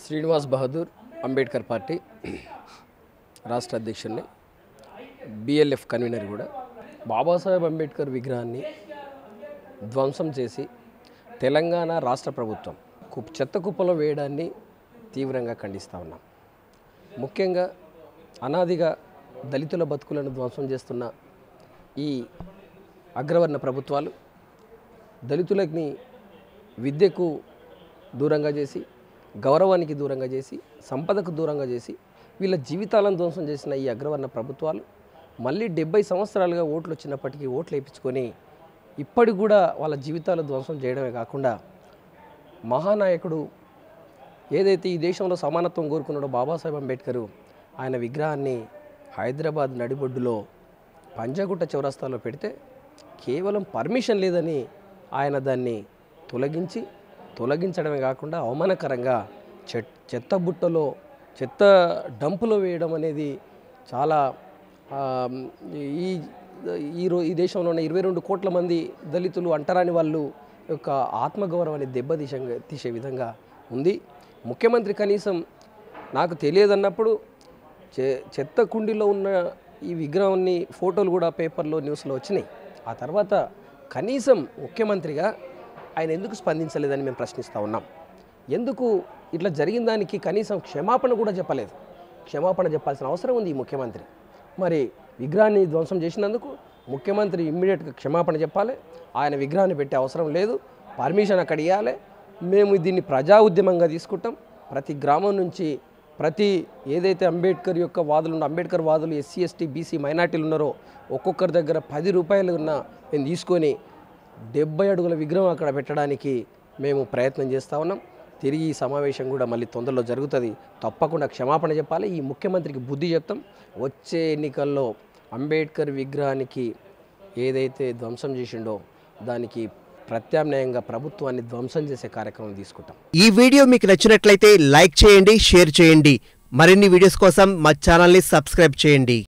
Srinivas Bahadur Ambedkar party రాష్ట్ర అధ్యక్షుడిని BLF convener కూడా బాబాసాహెబ్ అంబేద్కర్ విగ్రహాన్ని ధ్వంసం చేసి తెలంగాణ రాష్ట్ర ప్రభుత్వం కు- చెత్త కుప్పలో వేయడాన్ని తీవ్రంగా ఖండిస్తూ ఉన్నాం ముఖ్యంగా అనాదిగా దళితుల బతుకులను ధ్వంసం చేస్తున్న ఈ అగ్రవర్ణ ప్రభుత్వాలు దళితులని విద్యకు దూరంగా చేసి గౌరవానికి దూరంగా చేసి సంపదకు దూరంగా చేసి వీళ్ళ జీవితాలను ధ్వంసం చేసిన ఈ అగ్రవర్ణ ప్రభుత్వాలు మళ్ళీ డెబ్బై సంవత్సరాలుగా ఓట్లు వచ్చినప్పటికీ ఓట్లు వేయించుకొని ఇప్పటికి కూడా వాళ్ళ జీవితాలు ధ్వంసం చేయడమే కాకుండా మహానాయకుడు ఏదైతే ఈ దేశంలో సమానత్వం కోరుకున్నాడో బాబాసాహెబ్ అంబేద్కర్ ఆయన విగ్రహాన్ని హైదరాబాద్ నడిబొడ్డులో పంజాగుట్ట చౌరస్తాలో పెడితే కేవలం పర్మిషన్ లేదని ఆయన దాన్ని తొలగించి తొలగించడమే కాకుండా అవమానకరంగా చెట్ చెత్త బుట్టలో చెత్త డంపులో వేయడం అనేది చాలా ఆ, ఈ ఈ రో ఈ దేశంలో ఉన్న ఇరవై రెండు కోట్ల మంది దళితులు అంటరాని వాళ్ళు యొక్క ఆత్మగౌరవాన్ని దెబ్బతీసే తీసే విధంగా ఉంది ముఖ్యమంత్రి కనీసం నాకు తెలియదన్నప్పుడు చె చెత్త కుండీలో ఉన్న ఈ విగ్రహాన్ని ఫోటోలు కూడా పేపర్లో న్యూస్లో వచ్చినాయి ఆ తర్వాత కనీసం ముఖ్యమంత్రిగా ఆయన ఎందుకు స్పందించలేదని మేము ప్రశ్నిస్తూ ఉన్నాం ఎందుకు ఇట్లా జరిగిన దానికి కనీసం క్షమాపణ కూడా చెప్పలేదు క్షమాపణ చెప్పాల్సిన అవసరం ఉంది ఈ ముఖ్యమంత్రి మరి విగ్రహాన్ని ధ్వంసం చేసినందుకు ముఖ్యమంత్రి ఇమ్మీడియట్గా క్షమాపణ చెప్పాలి ఆయన విగ్రహాన్ని పెట్టే అవసరం లేదు పర్మిషన్ అక్కడ ఇవ్వాలి మేము దీన్ని ప్రజా ఉద్యమంగా తీసుకుంటాం ప్రతి గ్రామం నుంచి ప్రతి ఏదైతే అంబేద్కర్ యొక్క వాదులు ఉన్న అంబేద్కర్ వాదులు ఎస్సీ ఎస్టీ బీసీ మైనార్టీలు ఉన్నారో ఒక్కొక్కరి దగ్గర పది రూపాయలు ఉన్న మేము తీసుకొని డెబ్బై అడుగుల విగ్రహం అక్కడ పెట్టడానికి మేము ప్రయత్నం చేస్తూ ఉన్నాం తిరిగి ఈ సమావేశం కూడా మళ్ళీ తొందరలో జరుగుతుంది తప్పకుండా క్షమాపణ చెప్పాలి ఈ ముఖ్యమంత్రికి బుద్ధి చెప్తాం వచ్చే ఎన్నికల్లో అంబేద్కర్ విగ్రహానికి ఏదైతే ధ్వంసం చేసిండో దానికి ప్రత్యామ్నాయంగా ప్రభుత్వాన్ని ధ్వంసం చేసే కార్యక్రమం తీసుకుంటాం ఈ వీడియో మీకు నచ్చినట్లయితే లైక్ చేయండి షేర్ చేయండి మరిన్ని వీడియోస్ కోసం మా ఛానల్ని సబ్స్క్రైబ్ చేయండి